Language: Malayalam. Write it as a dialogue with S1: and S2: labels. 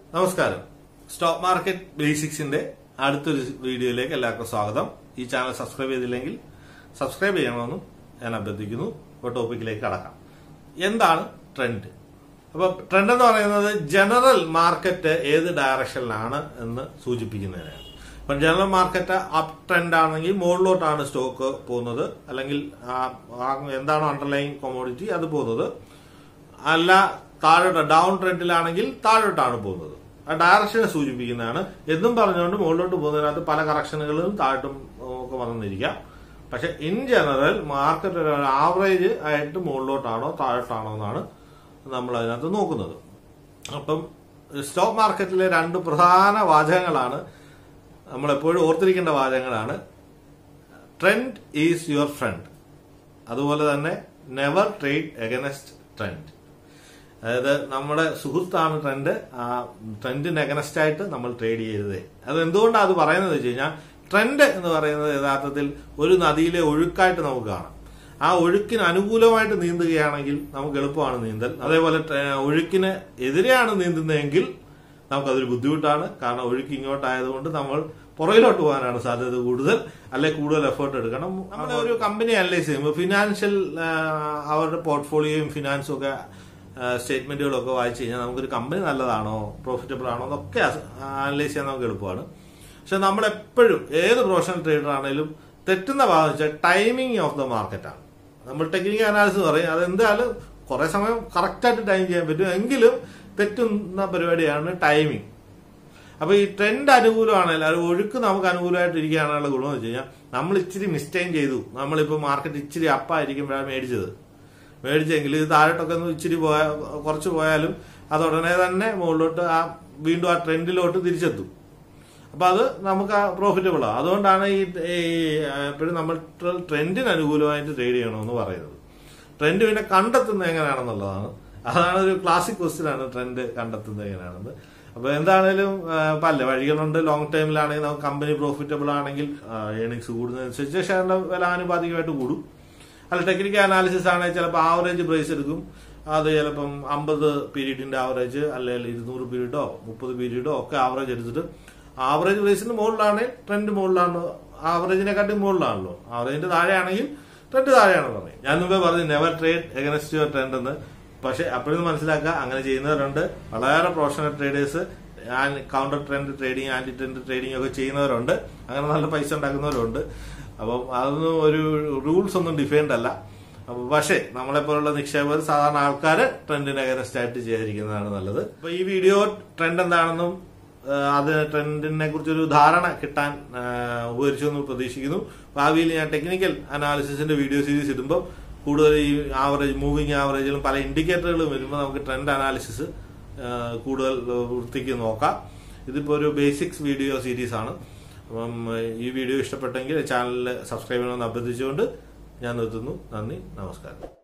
S1: നമസ്കാരം സ്റ്റോക്ക് മാർക്കറ്റ് ബേസിക്സിന്റെ അടുത്തൊരു വീഡിയോയിലേക്ക് എല്ലാവർക്കും സ്വാഗതം ഈ ചാനൽ സബ്സ്ക്രൈബ് ചെയ്തില്ലെങ്കിൽ സബ്സ്ക്രൈബ് ചെയ്യണമെന്നും ഞാൻ അഭ്യർത്ഥിക്കുന്നു ഇപ്പോൾ ടോപ്പിക്കിലേക്ക് കടക്കാം എന്താണ് ട്രെൻഡ് അപ്പൊ ട്രെൻഡ് എന്ന് പറയുന്നത് ജനറൽ മാർക്കറ്റ് ഏത് ഡയറക്ഷനിലാണ് എന്ന് സൂചിപ്പിക്കുന്നതിനാണ് ഇപ്പം ജനറൽ മാർക്കറ്റ് അപ് ട്രെൻഡ് ആണെങ്കിൽ മുകളിലോട്ടാണ് സ്റ്റോക്ക് പോകുന്നത് അല്ലെങ്കിൽ ആ- ആ എന്താണോ അണ്ടർലൈൻ കൊമോഡിറ്റി അത് പോകുന്നത് അല്ല താഴോട്ട് ഡൗൺ ട്രെൻഡിലാണെങ്കിൽ താഴോട്ടാണ് പോകുന്നത് ആ ഡയറക്ഷനെ സൂചിപ്പിക്കുന്നതാണ് എന്നും പറഞ്ഞുകൊണ്ട് മുകളിലോട്ട് പോകുന്നതിനകത്ത് പല കറക്ഷനുകളും താഴോട്ടും ഒക്കെ വന്നിരിക്കാം പക്ഷെ ഇൻ ജനറൽ മാർക്കറ്റ് ഒരു ആവറേജ് ആയിട്ട് മുകളിലോട്ടാണോ താഴോട്ടാണോ എന്നാണ് നമ്മൾ അതിനകത്ത് നോക്കുന്നത് അപ്പം സ്റ്റോക്ക് മാർക്കറ്റിലെ രണ്ട് പ്രധാന വാചകങ്ങളാണ് നമ്മൾ എപ്പോഴും ഓർത്തിരിക്കേണ്ട വാചകങ്ങളാണ് ട്രെൻഡ് ഈസ് യുവർ ഫ്രണ്ട് അതുപോലെ തന്നെ നെവർ ട്രേഡ് എഗനസ്റ്റ് ട്രെൻഡ് അതായത് നമ്മുടെ സുഹൃത്താണ് ട്രെൻഡ് ആ ട്രെൻഡിന് എഗനസ്റ്റ് ആയിട്ട് നമ്മൾ ട്രേഡ് ചെയ്യരുത് അത് എന്തുകൊണ്ടാണ് അത് പറയുന്നത് വെച്ച് കഴിഞ്ഞാൽ ട്രെൻഡ് എന്ന് പറയുന്നത് യഥാർത്ഥത്തിൽ ഒരു നദിയിലെ ഒഴുക്കായിട്ട് നമുക്ക് കാണാം ആ ഒഴുക്കിന് അനുകൂലമായിട്ട് നീന്തുകയാണെങ്കിൽ നമുക്ക് എളുപ്പമാണ് നീന്തൽ അതേപോലെ ട്രെ- ഒഴുക്കിന് എതിരെയാണ് നീന്തുന്നതെങ്കിൽ നമുക്കതൊരു ബുദ്ധിമുട്ടാണ് കാരണം ഒഴുക്ക് ഇങ്ങോട്ടായതുകൊണ്ട് നമ്മൾ പുറകിലോട്ട് പോകാനാണ് സാധ്യത കൂടുതൽ അല്ലെ കൂടുതൽ എഫേർട്ട് എടുക്കണം നമ്മുടെ ഒരു കമ്പനി അനലൈസ് ചെയ്യുമ്പോൾ ഫിനാൻഷ്യൽ അവരുടെ പോർട്ട്ഫോളിയോയും ഫിനാൻസും ഒക്കെ സ്റ്റേറ്റ്മെന്റുകളൊക്കെ വായിച്ചു കഴിഞ്ഞാൽ നമുക്കൊരു കമ്പനി നല്ലതാണോ പ്രോഫിറ്റബിൾ ആണോ എന്നൊക്കെ അനലൈസ് ചെയ്യാൻ നമുക്ക് എളുപ്പമാണ് പക്ഷെ നമ്മളെപ്പോഴും ഏത് പ്രൊഫഷണൽ ട്രേഡർ ആണെങ്കിലും തെറ്റുന്ന ഭാഗം വെച്ചാൽ ടൈമിംഗ് ഓഫ് ദ മാർക്കറ്റാണ് നമ്മൾ ടെക്നിക്കൽ അനാലിസിസ് പറയും അതെന്തായാലും കുറെ സമയം കറക്റ്റായിട്ട് ടൈം ചെയ്യാൻ പറ്റും എങ്കിലും തെറ്റുന്ന പരിപാടിയാണ് ടൈമിംഗ് അപ്പൊ ഈ ട്രെൻഡ് അനുകൂലമാണെങ്കിൽ അത് ഒഴുക്ക് നമുക്ക് അനുകൂലമായിട്ട് ഇരിക്കുകയാണുള്ള ഗുണമെന്ന് വെച്ച് കഴിഞ്ഞാൽ നമ്മൾ ഇച്ചിരി മിസ്റ്റൈൻ ചെയ്തു നമ്മളിപ്പോൾ മാർക്കറ്റ് ഇച്ചിരി അപ്പായിരിക്കുമ്പോഴാണ് മേടിച്ചത് മേടിച്ചെങ്കിൽ ഇത് താഴോട്ടൊക്കെ ഒന്ന് ഇച്ചിരി പോയാൽ കുറച്ച് പോയാലും അത് ഉടനെ തന്നെ മുകളിലോട്ട് ആ വീണ്ടും ആ ട്രെൻഡിലോട്ട് തിരിച്ചെത്തും അപ്പൊ അത് നമുക്ക് പ്രോഫിറ്റബിൾ ആണ് അതുകൊണ്ടാണ് ഈ ഈ, ആ, എപ്പോഴും നമ്മൾ ട്ര- ട്രെൻഡിന് അനുകൂലമായിട്ട് ട്രേഡ് ചെയ്യണമെന്ന് പറയുന്നത് ട്രെൻഡ് പിന്നെ കണ്ടെത്തുന്നത് എങ്ങനെയാണെന്നുള്ളതാണ് അതാണ് ഒരു ക്ലാസിക് ക്വസ്റ്റ്യൻ ആണ് ട്രെൻഡ് കണ്ടെത്തുന്നത് എങ്ങനെയാണെന്ന് അപ്പൊ എന്താണേലും ആ, പല വഴികളുണ്ട് ലോങ് ടൈമിലാണെങ്കിൽ നമുക്ക് കമ്പനി പ്രോഫിറ്റബിൾ ആണെങ്കിൽ ഏണിങ്സ് കൂടുന്നതനുസരിച്ച് ഷെയറിന്റെ വില ആനുപാതികമായിട്ട് കൂടും അല്ല ടെക്നിക്കൽ അനാലിസിസ് ആണെങ്കിൽ ചിലപ്പോൾ ആവറേജ് പ്രൈസ് എടുക്കും അത് ചിലപ്പം അമ്പത് പീരീഡിന്റെ ആവറേജ് അല്ലെങ്കിൽ ഇരുന്നൂറ് പീരീഡോ മുപ്പത് പീരീഡോ ഒക്കെ ആവറേജ് എടുത്തിട്ട് ആവറേജ് പ്രൈസിന് മുകളിലാണ് ട്രെൻഡ് മുകളിലാണ് ആവറേജിനെക്കാട്ടി മുകളിലാണല്ലോ ആവറേജിന്റെ താഴെയാണെങ്കിൽ ട്രെൻഡ് താഴെയാണെന്ന് പറയും ഞാൻ മുമ്പേ പറഞ്ഞു never trade against your trend എന്ന് പക്ഷെ അപ്പോഴും മനസ്സിലാക്കുക അങ്ങനെ ചെയ്യുന്നവരുണ്ട് വളരെ professional traders counter trend trading anti trend trading ഒക്കെ ചെയ്യുന്നവരുണ്ട് അങ്ങനെ നല്ല പൈസ ഉണ്ടാക്കുന്നവരുണ്ട് അപ്പം അതൊന്നും ഒരു റൂൾസ് ഒന്നും ഡിഫൈൻഡ് അല്ല അപ്പൊ പക്ഷേ നമ്മളെപ്പോലുള്ള നിക്ഷേപകർ സാധാരണ ആൾക്കാർ ട്രെൻഡിന് അഗനസ്റ്റ് ആയിട്ട് ചെയ്യാതിരിക്കുന്നതാണ് നല്ലത് അപ്പൊ ഈ വീഡിയോ ട്രെൻഡ് എന്താണെന്നും ആ, അത് ട്രെൻഡിനെ കുറിച്ചൊരു ധാരണ കിട്ടാൻ ആ, ഉപകരിച്ചു എന്ന് പ്രതീക്ഷിക്കുന്നു ഭാവിയിൽ ഞാൻ ടെക്നിക്കൽ അനാലിസിസിന്റെ വീഡിയോ സീരീസ് ഇടുമ്പോൾ കൂടുതൽ ഈ ആവറേജ് മൂവിങ് ആവറേജിലും പല ഇൻഡിക്കേറ്ററുകളും വരുമ്പോൾ നമുക്ക് ട്രെൻഡ് അനാലിസിസ് കൂടുതൽ വൃത്തിക്ക് നോക്കാം ഇതിപ്പോൾ ഒരു ബേസിക്സ് വീഡിയോ സീരീസ് ആണ് അപ്പം ഈ വീഡിയോ ഇഷ്ടപ്പെട്ടെങ്കിൽ ചാനലിൽ സബ്സ്ക്രൈബ് ചെയ്യണമെന്ന് അഭ്യർത്ഥിച്ചുകൊണ്ട് ഞാൻ നിർത്തുന്നു നന്ദി നമസ്കാരം